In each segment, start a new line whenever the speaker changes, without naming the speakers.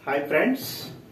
hi friends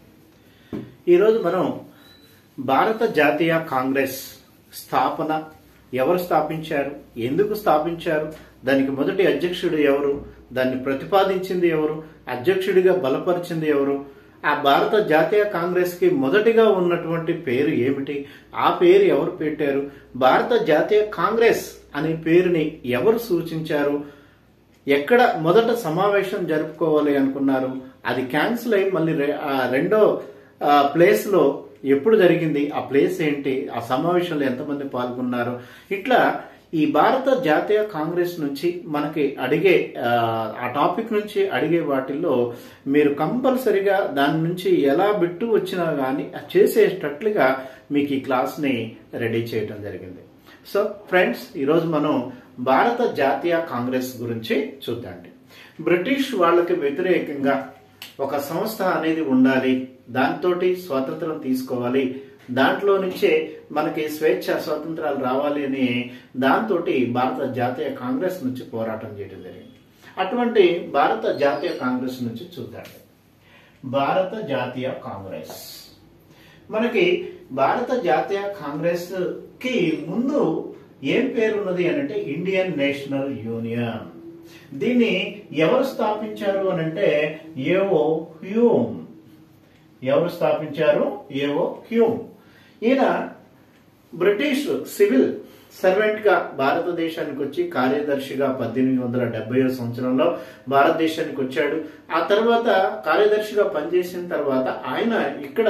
ఈరోజు మనం భారత జాతీయ కాంగ్రెస్ స్థాపన ఎవరు స్థాపించారు ఎందుకు స్థాపించారు దానికి మొదటి అధ్యక్షుడు ఎవరు దాన్ని ప్రతిపాదించింది ఎవరు అధ్యక్షుడిగా బలపరిచింది ఎవరు ఆ భారత జాతీయ కాంగ్రెస్ కి మొదటిగా ఉన్నటువంటి పేరు ఏమిటి ఆ పేరు ఎవరు పెట్టారు భారత జాతీయ కాంగ్రెస్ అనే పేరుని ఎవరు సూచించారు ఎక్కడ మొదట సమావేశం జరుపుకోవాలి అనుకున్నారు అది క్యాన్సిల్ అయ్యి మళ్ళీ రె- ఆ రెండో ఆ, ప్లేస్ లో ఎప్పుడు జరిగింది ఆ ప్లేస్ ఏంటి ఆ సమావేశంలో ఎంతమంది పాల్గొన్నారు ఇట్లా ఈ భారత జాతీయ కాంగ్రెస్ నుంచి మనకి అడిగే ఆ, ఆ టాపిక్ నుంచి అడిగే వాటిల్లో మీరు కంపల్సరిగా దాని నుంచి ఎలా బిట్టు వచ్చినా కానీ చేసేటట్లుగా మీకు ఈ క్లాస్ ని రెడీ చేయడం జరిగింది సో ఫ్రెండ్స్ ఈరోజు మనం భారత జాతీయ కాంగ్రెస్ గురించి చూద్దాండి బ్రిటిష్ వాళ్ళకి వ్యతిరేకంగా ఒక సంస్థ అనేది ఉండాలి దాంతోటి స్వాతంత్రం తీసుకోవాలి దాంట్లో నుంచే మనకి స్వేచ్ఛ స్వాతంత్రాలు రావాలి అని దాంతో భారత జాతీయ కాంగ్రెస్ నుంచి పోరాటం చేయడం జరిగింది అటువంటి భారత జాతీయ కాంగ్రెస్ నుంచి చూద్దాండి భారత జాతీయ కాంగ్రెస్ మనకి భారత జాతీయ కాంగ్రెస్ కి ముందు ఏం పేరు ఉన్నది అని అంటే ఇండియన్ నేషనల్ యూనియన్ దీన్ని ఎవరు స్థాపించారు అని అంటే ఏవో హ్యూమ్ ఎవరు స్థాపించారు ఏవో హ్యూమ్ ఈయన బ్రిటిష్ సివిల్ సర్వెంట్ గా భారతదేశానికి వచ్చి కార్యదర్శిగా పద్దెనిమిది వందల డెబ్బై సంవత్సరంలో భారతదేశానికి వచ్చాడు ఆ తర్వాత కార్యదర్శిగా పనిచేసిన తర్వాత ఆయన ఇక్కడ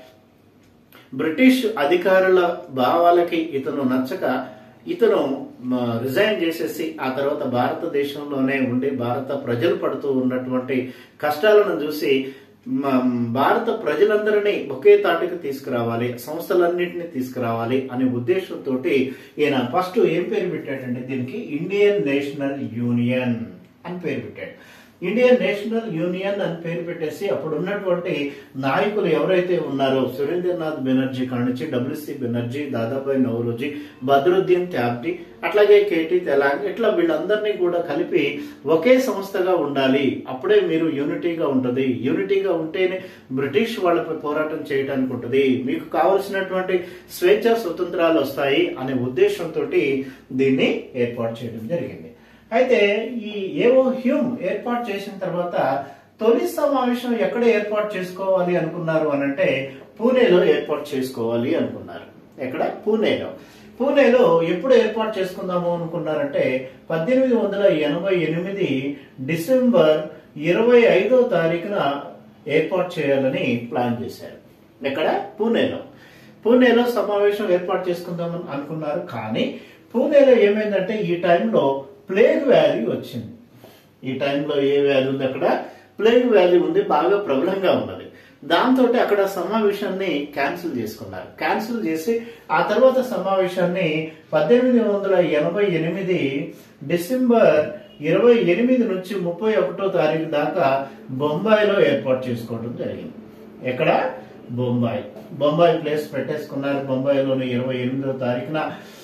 బ్రిటిష్ అధికారుల భావాలకి ఇతను నచ్చక ఇతను రిజైన్ చేసేసి ఆ తర్వాత భారతదేశంలోనే ఉండి భారత ప్రజలు పడుతూ ఉన్నటువంటి కష్టాలను చూసి మ- భారత ప్రజలందరినీ ఒకే తాటికి తీసుకురావాలి సంస్థలన్నింటినీ తీసుకురావాలి అనే ఉద్దేశంతో ఈయన ఫస్ట్ ఏం పేరు పెట్టాడంటే దీనికి ఇండియన్ నేషనల్ యూనియన్ అని పేరు పెట్టాడు ఇండియన్ నేషనల్ యూనియన్ అని పేరు పెట్టేసి అప్పుడు ఉన్నటువంటి నాయకులు ఎవరైతే ఉన్నారో సురేంద్రనాథ్ బెనర్జీ కాడి నుంచి డబ్ల్యూసి బెనర్జీ దాదాబాయి నవరోజీ బద్రుద్దీన్ ట్యాబ్జీ అట్లాగే కేటీ తెలాంగ్ ఇట్లా వీళ్ళందరినీ కూడా కలిపి ఒకే సంస్థగా ఉండాలి అప్పుడే మీరు యూనిటీగా ఉంటుంది యూనిటీగా ఉంటేనే బ్రిటిష్ వాళ్ళపై పోరాటం చేయడానికి ఉంటుంది మీకు కావలసినటువంటి స్వేచ్ఛ స్వతంత్రాలు వస్తాయి అనే ఉద్దేశంతో దీన్ని ఏర్పాటు చేయడం జరిగింది అయితే ఈ ఏవో హ్యూమ్ ఏర్పాటు చేసిన తర్వాత తొలి సమావేశం ఎక్కడ ఏర్పాటు చేసుకోవాలి అనుకున్నారు అని అంటే పూణేలో ఏర్పాటు చేసుకోవాలి అనుకున్నారు ఎక్కడ పూణేలో పూణేలో ఎప్పుడు ఏర్పాటు చేసుకుందాము అనుకున్నారంటే పద్దెనిమిది వందల ఎనభై ఎనిమిది డిసెంబర్ ఇరవై ఐదో తారీఖున ఏర్పాటు చేయాలని ప్లాన్ చేశారు ఎక్కడ పూణేలో పూణేలో సమావేశం ఏర్పాటు చేసుకుందామని అనుకున్నారు కానీ పూణేలో ఏమైందంటే ఈ టైంలో ప్లేగ్ వ్యాధి వచ్చింది ఈ టైంలో ఏ వ్యాధి ఉంది అక్కడ ప్లేగ్ వ్యాధి ఉంది బాగా ప్రబలంగా ఉన్నది దాంతో అక్కడ సమావేశాన్ని క్యాన్సిల్ చేసుకున్నారు క్యాన్సిల్ చేసి ఆ తర్వాత సమావేశాన్ని పద్దెనిమిది వందల ఎనభై ఎనిమిది డిసెంబర్ ఇరవై ఎనిమిది నుంచి ముప్పై ఒకటో తారీఖు దాకా బొంబాయిలో ఏర్పాటు చేసుకోవడం జరిగింది ఎక్కడ బొంబాయి బొంబాయి ప్లేస్ పెట్టేసుకున్నారు బొంబాయిలోని ఇరవై ఎనిమిదో తారీఖున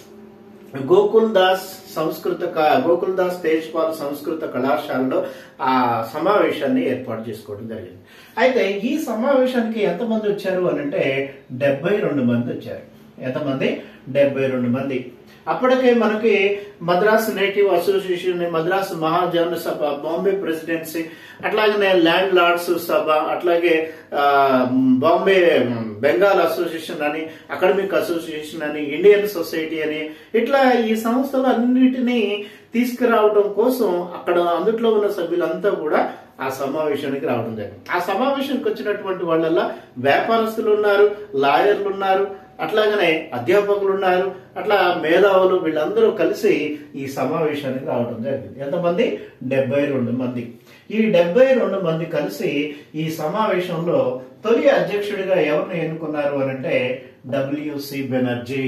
గోకుల్ దాస్ సంస్కృత క- గోకుల్ దాస్ తేజ్పాల్ సంస్కృత కళాశాలలో ఆ సమావేశాన్ని ఏర్పాటు చేసుకోవడం జరిగింది అయితే ఈ సమావేశానికి ఎంతమంది వచ్చారు అని అంటే డెబ్బై రెండు మంది వచ్చారు ఎంతమంది డెబ్బై రెండు మంది అప్పటికే మనకి Madras native association Madras Mahajana Sabha Bombay presidency అట్లాగనే ల్యాండ్ లార్డ్స్ సభ అట్లాగే ఆ, బాంబే బెంగాల్ అసోసియేషన్ అని అకాడమిక్ అసోసియేషన్ అని ఇండియన్ సొసైటీ అని ఇట్లా ఈ సంస్థలు అన్నిటినీ తీసుకురావడం కోసం అక్కడ అందుట్లో ఉన్న సభ్యులంతా కూడా ఆ సమావేశానికి రావడం జరిగింది ఆ సమావేశానికి వచ్చినటువంటి వాళ్ళల్లో వ్యాపారస్తులు ఉన్నారు లాయర్లు ఉన్నారు అట్లాగనే అధ్యాపకులు ఉన్నారు అట్లా మేధావులు వీళ్ళందరూ కలిసి ఈ సమావేశానికి రావడం జరిగింది ఎంతమంది డెబ్బై రెండు మంది ఈ డెబ్బై రెండు మంది కలిసి ఈ సమావేశంలో తొలి అధ్యక్షుడిగా ఎవరిని ఎన్నుకున్నారు అని అంటే డబ్ల్యూసి బెనర్జీ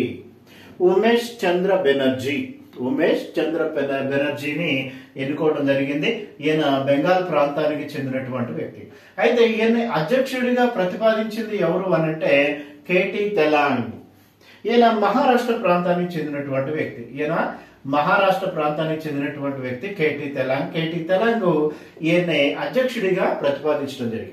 ఉమేష్ చంద్ర బెనర్జీ ఉమేష్ చంద్ర బెన- బెనర్జీని ఎన్నుకోవడం జరిగింది ఈయన బెంగాల్ ప్రాంతానికి చెందినటువంటి వ్యక్తి అయితే ఈయన అధ్యక్షుడిగా ప్రతిపాదించింది ఎవరు అని అంటే కేటీ తెలాంగ్ ఈయన మహారాష్ట్ర ప్రాంతానికి చెందినటువంటి వ్యక్తి ఈయన మహారాష్ట్ర ప్రాంతానికి చెందినటువంటి వ్యక్తి కేటీ తెలాంగ్ కేటీ తెలాంగ్ ఈయన్ని అధ్యక్షుడిగా ప్రతిపాదించడం జరిగింది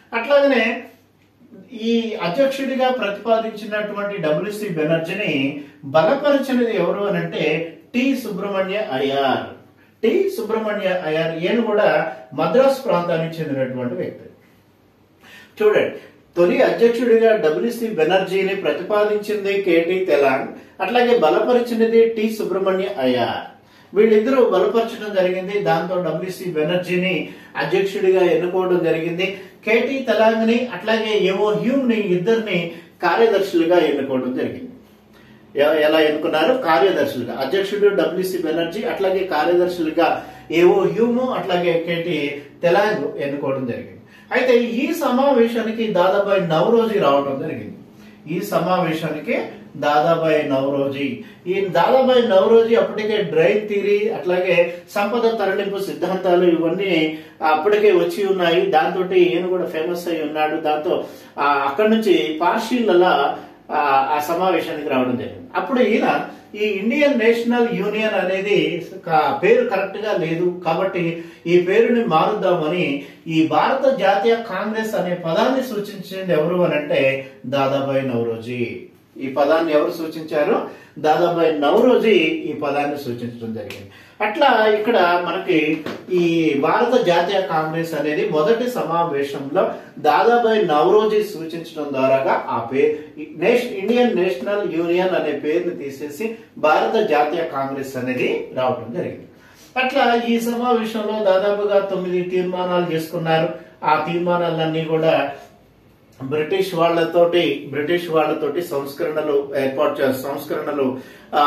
అట్లాగనే ఈ అధ్యక్షుడిగా ప్రతిపాదించినటువంటి డబ్ల్యూసి బెనర్జీని బలపరిచినది ఎవరు అని అంటే టి సుబ్రహ్మణ్య అయ్యార్ టి సుబ్రహ్మణ్య అయ్యార్ ఈయన కూడా మద్రాసు ప్రాంతానికి చెందినటువంటి వ్యక్తి చూడండి తొలి అధ్యక్షుడిగా డబ్ల్యూసి బెనర్జీని ప్రతిపాదించింది కేటీ తెలాంగ్ అట్లాగే బలపరిచినది టి సుబ్రహ్మణ్య అయ్యార్ వీళ్ళిద్దరూ బలపరచడం జరిగింది దాంతో డబ్ల్యూసి బెనర్జీని అధ్యక్షుడిగా ఎన్నుకోవడం జరిగింది కేటీ తెలాంగ్ ని అట్లాగే ఏవో హ్యూమ్ ని ఇద్దరిని కార్యదర్శులుగా ఎన్నుకోవడం జరిగింది ఎ- ఎలా ఎన్నుకున్నారు కార్యదర్శులుగా అధ్యక్షుడు డబ్ల్యూసి బెనర్జీ అట్లాగే కార్యదర్శులుగా ఏవో హ్యూము అట్లాగే కేటీ తెలాంగ్ ఎన్నుకోవడం జరిగింది అయితే ఈ సమావేశానికి దాదాబాయి నవరోజీ రావడం జరిగింది ఈ సమావేశానికి దాదాబాయి నవరోజీ ఈ దాదాబాయి నవరోజీ అప్పటికే డ్రైవ్ థియరీ అట్లాగే సంపద తరలింపు సిద్ధాంతాలు ఇవన్నీ అప్పటికే వచ్చి ఉన్నాయి దాంతో ఈయన కూడా ఫేమస్ అయి ఉన్నాడు దాంతో ఆ, అక్కడి నుంచి పార్షీల ఆ ఆ సమావేశానికి రావడం జరిగింది అప్పుడు ఈయన ఈ ఇండియన్ నేషనల్ యూనియన్ అనేది క- పేరు కరెక్ట్ గా లేదు కాబట్టి ఈ పేరుని మారుద్దామని ఈ భారత జాతీయ కాంగ్రెస్ అనే పదాన్ని సూచించింది ఎవరు అని అంటే దాదాబాయి నవరోజీ ఈ పదాన్ని ఎవరు సూచించారు దాదాబాయి నవరోజీ ఈ పదాన్ని సూచించడం జరిగింది అట్లా ఇక్కడ మనకి ఈ భారత జాతీయ కాంగ్రెస్ అనేది మొదటి సమావేశంలో దాదాబాయి నవరోజీ సూచించడం ద్వారాగా ఆ పేరు ఇండియన్ నేషనల్ యూనియన్ అనే పేరుని తీసేసి భారత జాతీయ కాంగ్రెస్ అనేది రావడం జరిగింది అట్లా ఈ సమావేశంలో దాదాపుగా తొమ్మిది తీర్మానాలు చేసుకున్నారు ఆ తీర్మానాలన్నీ కూడా బ్రిటిష్ వాళ్ళతోటి బ్రిటిష్ వాళ్ళతోటి సంస్కరణలు ఏర్పాటు చే సంస్కరణలు ఆ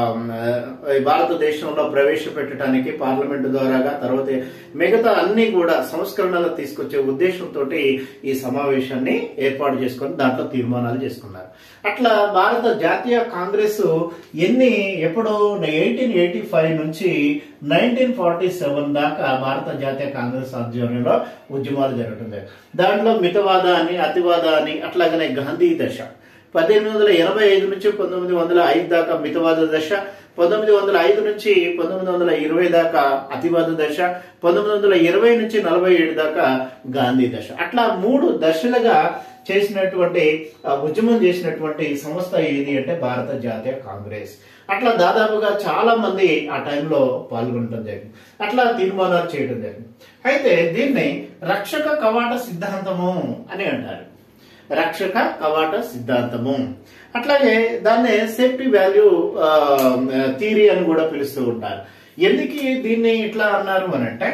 ఈ భారతదేశంలో ప్రవేశపెట్టడానికి పార్లమెంటు ద్వారాగా తర్వాత మిగతా అన్ని కూడా సంస్కరణలు తీసుకొచ్చే ఉద్దేశంతో ఈ సమావేశాన్ని ఏర్పాటు చేసుకొని దాంట్లో తీర్మానాలు చేసుకున్నారు అట్లా భారత జాతీయ కాంగ్రెస్ ఎన్ని ఎప్పుడు ఎయిటీన్ ఎయిటీ ఫైవ్ నుంచి నైన్టీన్ ఫార్టీ సెవెన్ దాకా భారత జాతీయ కాంగ్రెస్ ఆధ్వర్యంలో ఉద్యమాలు జరగడం జరిగింది దాంట్లో మితవాద అని అతివాద అని అట్లాగనే గాంధీ దశ పద్దెనిమిది వందల ఎనభై ఐదు నుంచి పంతొమ్మిది వందల ఐదు దాకా మితవాద దశ పంతొమ్మిది వందల ఐదు నుంచి పంతొమ్మిది వందల ఇరవై దాకా అతివాద దశ పంతొమ్మిది వందల ఇరవై నుంచి నలభై ఏడు దాకా గాంధీ దశ అట్లా మూడు దశలుగా చేసినటువంటి ఆ, ఉద్యమం చేసినటువంటి సంస్థ ఏది అంటే భారత జాతీయ కాంగ్రెస్ అట్లా దాదాపుగా చాలా మంది ఆ టైంలో పాల్గొనడం జరిగింది అట్లా తీర్మానాలు చేయడం జరిగింది అయితే దీన్ని రక్షక కవాట సిద్ధాంతము అని అంటారు రక్షక కవాట సిద్ధాంతము అట్లాగే దాన్నే సేఫ్టీ వాల్యూ థీరీ అని కూడా పిలుస్తూ ఉంటారు ఎందుకు దీన్ని ఇట్లా అన్నారు అని అంటే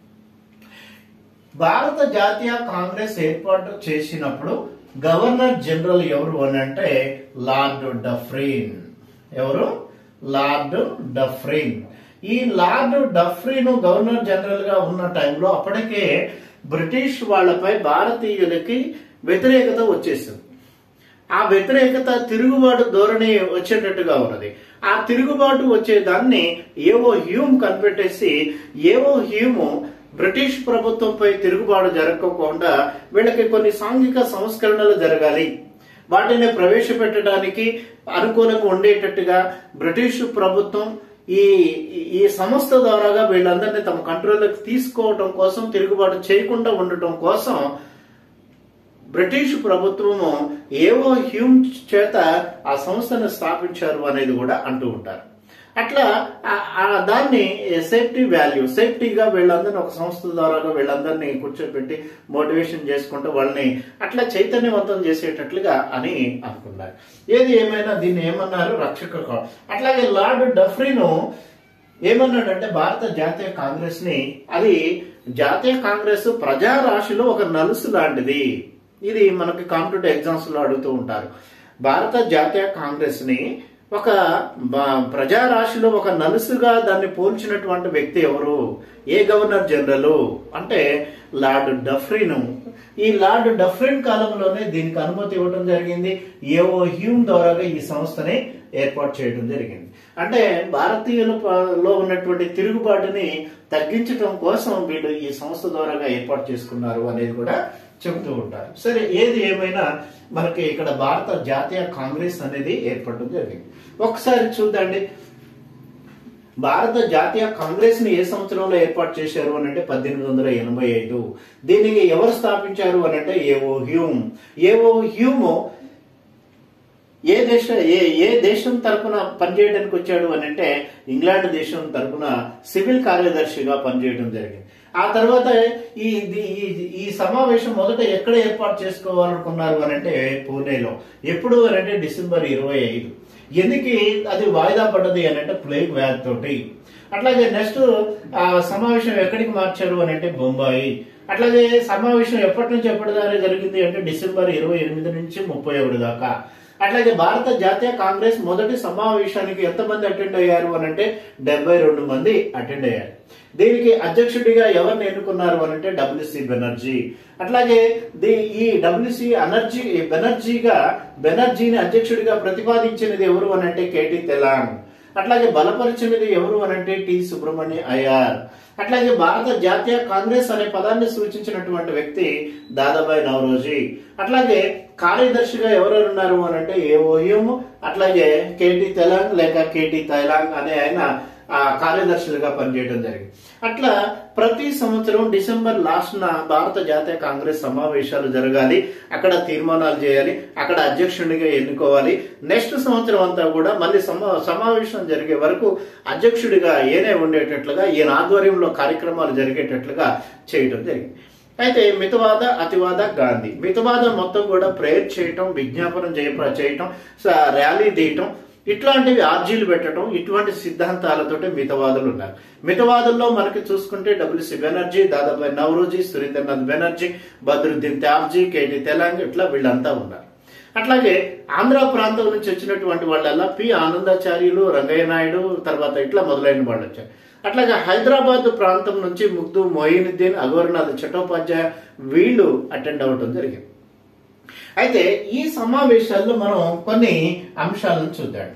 భారత జాతీయ కాంగ్రెస్ ఏర్పాటు చేసినప్పుడు గవర్నర్ జనరల్ ఎవరు అని అంటే లార్డ్ డఫ్రీన్ ఎవరు లార్డ్ డఫ్రీన్ ఈ లార్డ్ డఫ్రీన్ గవర్నర్ జనరల్ గా ఉన్న టైంలో అప్పటికే బ్రిటిష్ వాళ్ళపై భారతీయులకి వ్యతిరేకత వచ్చేసింది ఆ వ్యతిరేకత తిరుగుబాటు ధోరణి వచ్చేటట్టుగా ఉన్నది ఆ తిరుగుబాటు వచ్చేదాన్ని ఏవో హ్యూమ్ కనిపెట్టేసి ఏవో హ్యూమ్ బ్రిటిష్ ప్రభుత్వంపై తిరుగుబాటు జరగకుండా వీళ్ళకి కొన్ని సాంఘిక సంస్కరణలు జరగాలి వాటిని ప్రవేశపెట్టడానికి అనుకూలంగా ఉండేటట్టుగా బ్రిటిష్ ప్రభుత్వం ఈ ఈ సంస్థ ద్వారాగా వీళ్ళందరినీ తమ కంట్రోల్లోకి తీసుకోవడం కోసం తిరుగుబాటు చేయకుండా ఉండటం కోసం బ్రిటిష్ ప్రభుత్వము ఏవో హ్యూమ్ చేత ఆ సంస్థను స్థాపించారు అనేది కూడా అంటూ ఉంటారు అట్లా ఆ- ఆ దాన్ని సేఫ్టీ వాల్యూ సేఫ్టీగా వీళ్ళందరినీ ఒక సంస్థ ద్వారా వీళ్ళందరినీ కూర్చోబెట్టి మోటివేషన్ చేసుకుంటూ వాళ్ళని అట్లా చైతన్యవంతం చేసేటట్లుగా అని అనుకున్నారు ఏది ఏమైనా దీన్ని ఏమన్నారు రక్షక కవ- అట్లాగే లార్డ్ డఫ్రీను ఏమన్నాడంటే భారత జాతీయ కాంగ్రెస్ ని అది జాతీయ కాంగ్రెస్ ప్రజారాశిలో ఒక నలుసు లాంటిది ఇది మనకి కాంపిటేటివ్ ఎగ్జామ్స్ లో అడుగుతూ ఉంటారు భారత జాతీయ కాంగ్రెస్ ని ఒక బ- ప్రజారాశిలో ఒక నలుసుగా దాన్ని పోల్చినటువంటి వ్యక్తి ఎవరు ఏ గవర్నర్ జనరల్ అంటే లార్డ్ డఫ్రిన్ ఈ లార్డ్ డఫ్రిన్ కాలంలోనే దీనికి అనుమతి ఇవ్వడం జరిగింది ఏవో హ్యూమ్ ద్వారాగా ఈ సంస్థని ఏర్పాటు చేయడం జరిగింది అంటే భారతీయుల ప- లో ఉన్నటువంటి తిరుగుబాటుని తగ్గించడం కోసం వీళ్ళు ఈ సంస్థ ద్వారాగా ఏర్పాటు చేసుకున్నారు అనేది కూడా చెబుతూ ఉంటారు సరే ఏది ఏమైనా మనకి ఇక్కడ భారత జాతీయ కాంగ్రెస్ అనేది ఏర్పడడం జరిగింది ఒకసారి చూద్దండి భారత జాతీయ కాంగ్రెస్ ని ఏ సంవత్సరంలో ఏర్పాటు చేశారు అని అంటే పద్దెనిమిది వందల ఎనభై ఐదు దీనిని ఎవరు స్థాపించారు అని అంటే ఏవో హ్యూమ్ ఏవో హ్యూమ్ ఏ దేశ ఏ ఏ దేశం తరపున పనిచేయడానికి వచ్చాడు అని అంటే ఇంగ్లాండ్ దేశం తరపున సివిల్ కార్యదర్శిగా పనిచేయడం జరిగింది ఆ తర్వాత ఈ ఈ- ఈ- ఈ సమావేశం మొదట ఎక్కడ ఏర్పాటు చేసుకోవాలనుకున్నారు అని అంటే పూణేలో ఎప్పుడు అని అంటే డిసెంబర్ ఇరవై ఐదు ఎందుకు అది వాయిదా పడ్డది అని అంటే ప్లేగ్ వ్యాధి తోటి అట్లాగే నెక్స్ట్ ఆ సమావేశం ఎక్కడికి మార్చారు అని అంటే బొంబాయి అట్లాగే సమావేశం ఎప్పటి నుంచి ఎప్పటి దాకా జరిగింది అంటే డిసెంబర్ ఇరవై ఎనిమిది నుంచి ముప్పై ఒకటి దాకా అట్లాగే భారత జాతీయ కాంగ్రెస్ మొదటి సమావేశానికి ఎంతమంది అటెండ్ అయ్యారు అని అంటే డెబ్బై రెండు మంది అటెండ్ అయ్యారు దీనికి అధ్యక్షుడిగా ఎవరిని ఎన్నుకున్నారు అని అంటే డబ్ల్యూసి బెనర్జీ అట్లాగే ది ఈ డబ్ల్యూసి అనర్జీ బెనర్జీగా బెనర్జీని అధ్యక్షుడిగా ప్రతిపాదించినది ఎవరు అని అంటే కేటీ తెలాంగ్ అట్లాగే బలపరిచినది ఎవరు అని అంటే టి సుబ్రహ్మణ్య అయ్యార్ అట్లాగే భారత జాతీయ కాంగ్రెస్ అనే పదాన్ని సూచించినటువంటి వ్యక్తి దాదాబాయి నవరోజీ అట్లాగే కార్యదర్శిగా ఎవరెవరు ఉన్నారు అని అంటే ఏ ఓహియం అట్లాగే కేటీ తెలాంగ్ లేక కేటీ తైలాంగ్ అనే ఆయన ఆ కార్యదర్శులుగా పనిచేయడం జరిగింది అట్లా ప్రతి సంవత్సరం డిసెంబర్ లాస్ట్ న భారత జాతీయ కాంగ్రెస్ సమావేశాలు జరగాలి అక్కడ తీర్మానాలు చేయాలి అక్కడ అధ్యక్షుడిగా ఎన్నుకోవాలి నెక్స్ట్ సంవత్సరం అంతా కూడా మళ్ళీ సమా సమావేశం జరిగే వరకు అధ్యక్షుడిగా ఏనే ఉండేటట్లుగా ఈయన ఆధ్వర్యంలో కార్యక్రమాలు జరిగేటట్లుగా చేయడం జరిగింది అయితే మితవాద అతివాద గాంధీ మితవాదం మొత్తం కూడా ప్రేయర్ చేయటం విజ్ఞాపనం చేయ చేయటం స- ర్యాలీ తీయటం ఇట్లాంటివి ఆర్జీలు పెట్టడం ఇటువంటి సిద్ధాంతాలతోటి మితవాదులు ఉన్నారు మితవాదుల్లో మనకి చూసుకుంటే డబ్ల్యూసి బెనర్జీ దాదాబాయి నవరోజీ సురేంద్రనాథ్ బెనర్జీ బద్రుద్దీన్ త్యాబ్జీ కేటీ తెలంగ్ ఇట్లా వీళ్ళంతా ఉన్నారు అట్లాగే ఆంధ్ర ప్రాంతం నుంచి వచ్చినటువంటి వాళ్ళల్లా పి ఆనందాచార్యులు రంగయ్య నాయుడు తర్వాత ఇట్లా మొదలైన వాళ్ళు వచ్చారు అట్లాగే హైదరాబాద్ ప్రాంతం నుంచి ముగ్ధు మొయినుద్దీన్ అగోరనాథ్ చట్టోపాధ్యాయ వీళ్ళు అటెండ్ అవ్వడం జరిగింది అయితే ఈ సమావేశాల్లో మనం కొన్ని అంశాలను చూద్దాం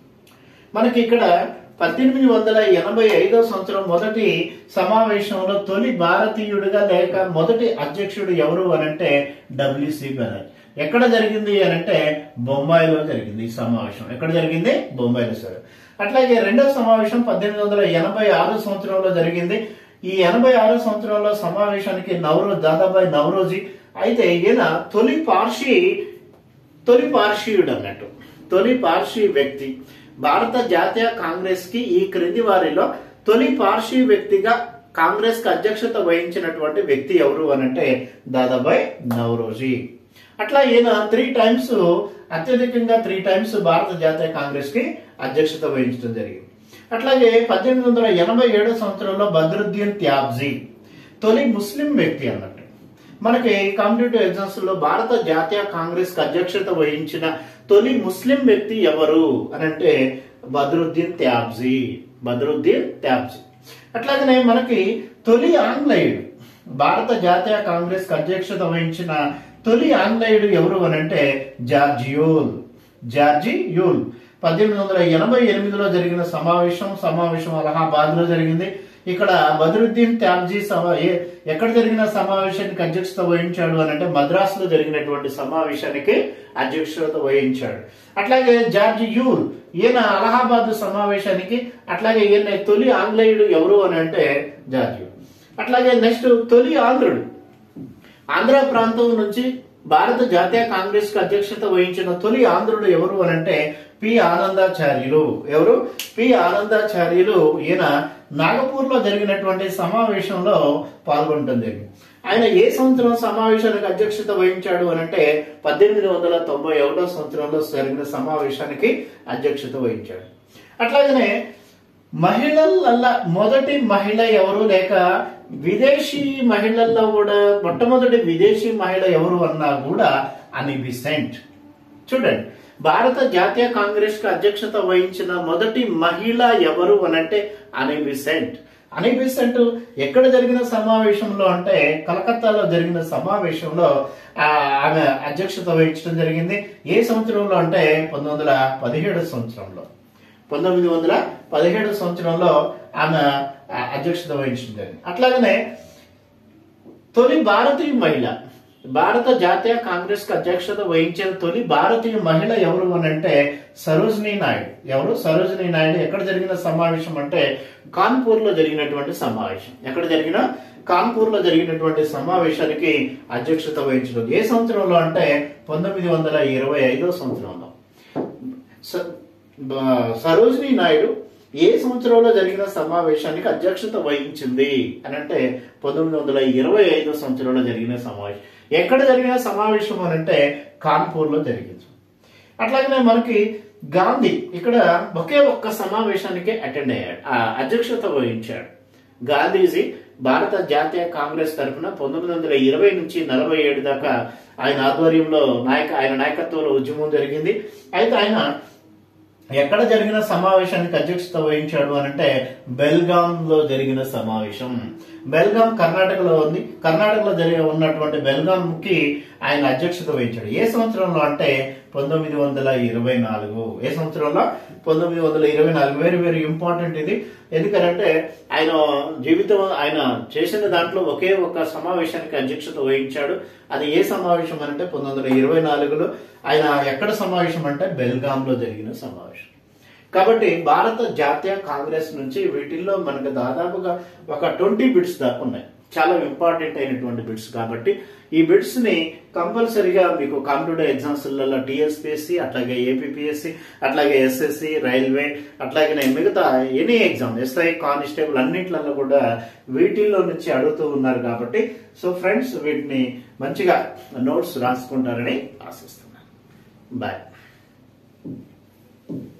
మనకి ఇక్కడ పద్దెనిమిది వందల ఎనభై ఐదో సంవత్సరం మొదటి సమావేశంలో తొలి భారతీయుడిగా లేక మొదటి అధ్యక్షుడు ఎవరు అనంటే డబ్ల్యూసి బెనర్జీ ఎక్కడ జరిగింది అనంటే బొంబాయిలో జరిగింది ఈ సమావేశం ఎక్కడ జరిగింది బొంబాయిలో సరే అట్లాగే రెండో సమావేశం పద్దెనిమిది వందల ఎనభై ఆరు సంవత్సరంలో జరిగింది ఈ ఎనభై ఆరు సంవత్సరంలో సమావేశానికి నవరోజ్ దాదాబాయి నవరోజీ అయితే ఈయన తొలి పార్షి తొలి పార్షీయుడు అన్నట్టు తొలి పార్షి వ్యక్తి భారత జాతీయ కాంగ్రెస్ కి ఈ క్రింది వారిలో తొలి పార్షి వ్యక్తిగా కాంగ్రెస్ కి అధ్యక్షత వహించినటువంటి వ్యక్తి ఎవరు అనంటే దాదాబాయ్ నవరోజీ అట్లా ఈయన త్రీ టైమ్స్ అత్యధికంగా త్రీ టైమ్స్ భారత జాతీయ కాంగ్రెస్ కి అధ్యక్షత వహించడం జరిగింది అట్లాగే పద్దెనిమిది వందల ఎనభై ఏడో సంవత్సరంలో బద్రుద్దీన్ త్యాబ్జీ తొలి ముస్లిం వ్యక్తి అన్నట్టు మనకి కాంపిటేటివ్ ఎగ్జామ్స్ లో భారత జాతీయ కాంగ్రెస్ కి అధ్యక్షత వహించిన తొలి ముస్లిం వ్యక్తి ఎవరు అని అంటే బద్రుద్దీన్ త్యాబ్జీ బద్రుద్దీన్ త్యాబ్జీ అట్లాగనే మనకి తొలి ఆంగ్లేయుడు భారత జాతీయ కాంగ్రెస్ కి అధ్యక్షత వహించిన తొలి ఆంగ్లేయుడు ఎవరు అని అంటే జార్జియోల్ జార్జి యూల్ పద్దెనిమిది వందల ఎనభై ఎనిమిదిలో జరిగిన సమావేశం సమావేశం అలహాబాద్ లో జరిగింది ఇక్కడ బదరుద్దీన్ త్యాబ్జీ సమా ఏ- ఎక్కడ జరిగిన సమావేశానికి అధ్యక్షత వహించాడు అని అంటే మద్రాసులో జరిగినటువంటి సమావేశానికి అధ్యక్షత వహించాడు అట్లాగే జార్జ్ యూల్ ఈయన అలహాబాద్ సమావేశానికి అట్లాగే ఈయన తొలి ఆంగ్లేయుడు ఎవరు అని అంటే జార్జ్ యూల్ అట్లాగే నెక్స్ట్ తొలి ఆంధ్రుడు ఆంధ్ర ప్రాంతం నుంచి భారత జాతీయ కాంగ్రెస్ కి అధ్యక్షత వహించిన తొలి ఆంధ్రుడు ఎవరు అని అంటే పి ఆనందాచార్యులు ఎవరు పి ఆనందాచార్యులు ఈయన నాగపూర్ లో జరిగినటువంటి సమావేశంలో పాల్గొనడం జరిగింది ఆయన ఏ సంవత్సరం సమావేశానికి అధ్యక్షత వహించాడు అని అంటే పద్దెనిమిది వందల తొంభై ఒకటో సంవత్సరంలో జరిగిన సమావేశానికి అధ్యక్షత వహించాడు అట్లాగనే మహిళలల్లా మొదటి మహిళ ఎవరు లేక విదేశీ మహిళల్లో కూడా మొట్టమొదటి విదేశీ మహిళ ఎవరు అన్నా కూడా అని బిసెంట్ చూడండి భారత జాతీయ కాంగ్రెస్ కు అధ్యక్షత వహించిన మొదటి మహిళ ఎవరు అనంటే అని బిసెంట్ అని బిసెంట్ ఎక్కడ జరిగిన సమావేశంలో అంటే కలకత్తాలో జరిగిన సమావేశంలో ఆ, ఆమె అధ్యక్షత వహించడం జరిగింది ఏ సంవత్సరంలో అంటే పంతొమ్మిది వందల పదిహేడు సంవత్సరంలో పంతొమ్మిది వందల పదిహేడు సంవత్సరంలో ఆమె ఆ, అధ్యక్షత వహించడం జరిగింది అట్లాగనే తొలి భారతీయ మహిళ భారత జాతీయ కాంగ్రెస్ కు అధ్యక్షత వహించిన తొలి భారతీయ మహిళ ఎవరు అని అంటే సరోజినీ నాయుడు ఎవరు సరోజినీ నాయుడు ఎక్కడ జరిగిన సమావేశం అంటే కాన్పూర్ లో జరిగినటువంటి సమావేశం ఎక్కడ జరిగిన కాన్పూర్ లో జరిగినటువంటి సమావేశానికి అధ్యక్షత వహించడం ఏ సంవత్సరంలో అంటే పంతొమ్మిది వందల ఇరవై ఐదో సంవత్సరంలో స- బ- సరోజినీ నాయుడు ఏ సంవత్సరంలో జరిగిన సమావేశానికి అధ్యక్షత వహించింది అని అంటే పంతొమ్మిది వందల ఇరవై ఐదో సంవత్సరంలో జరిగిన సమావేశం ఎక్కడ జరిగిన సమావేశం అని అంటే కాన్పూర్ లో జరిగింది అట్లాగనే మనకి గాంధీ ఇక్కడ ఒకే ఒక్క సమావేశానికి అటెండ్ అయ్యాడు ఆ అధ్యక్షత వహించాడు గాంధీజీ భారత జాతీయ కాంగ్రెస్ తరఫున పంతొమ్మిది వందల ఇరవై నుంచి నలభై ఏడు దాకా ఆయన ఆధ్వర్యంలో నాయక ఆయన నాయకత్వంలో ఉద్యమం జరిగింది అయితే ఆయన ఎక్కడ జరిగిన సమావేశానికి అధ్యక్షత వహించాడు అని అంటే బెల్గాం లో జరిగిన సమావేశం బెల్గాం కర్ణాటకలో ఉంది కర్ణాటకలో జరిగి ఉన్నటువంటి బెల్గాం కి ఆయన అధ్యక్షత వహించాడు ఏ సంవత్సరంలో అంటే పంతొమ్మిది వందల ఇరవై నాలుగు ఏ సంవత్సరంలో పంతొమ్మిది వందల ఇరవై నాలుగు వెరీ వెరీ ఇంపార్టెంట్ ఇది ఎందుకంటే ఆయన జీవితం ఆయన చేసిన దాంట్లో ఒకే ఒక సమావేశానికి అధ్యక్షత వహించాడు అది ఏ సమావేశం అంటే పంతొమ్మిది వందల ఇరవై నాలుగులో ఆయన ఎక్కడ సమావేశం అంటే బెల్గాంలో జరిగిన సమావేశం కాబట్టి భారత జాతీయ కాంగ్రెస్ నుంచి వీటిల్లో మనకు దాదాపుగా ఒక ట్వంటీ బిట్స్ దాకా ఉన్నాయి చాలా ఇంపార్టెంట్ అయినటువంటి బిట్స్ కాబట్టి ఈ బిట్స్ ని కంపల్సరీగా మీకు కాంపిటేటివ్ ఎగ్జామ్స్లలో టీఎస్పీఎస్సి అట్లాగే ఏపీపీఎస్సి అట్లాగే ఎస్ఎస్సి రైల్వే అట్లాగే మిగతా ఎనీ ఎగ్జామ్ ఎస్ఐ కానిస్టేబుల్ అన్నిట్లలో కూడా వీటిల్లో నుంచి అడుగుతూ ఉన్నారు కాబట్టి సో ఫ్రెండ్స్ వీటిని మంచిగా నోట్స్ రాసుకుంటారని ఆశిస్తున్నాను బాయ్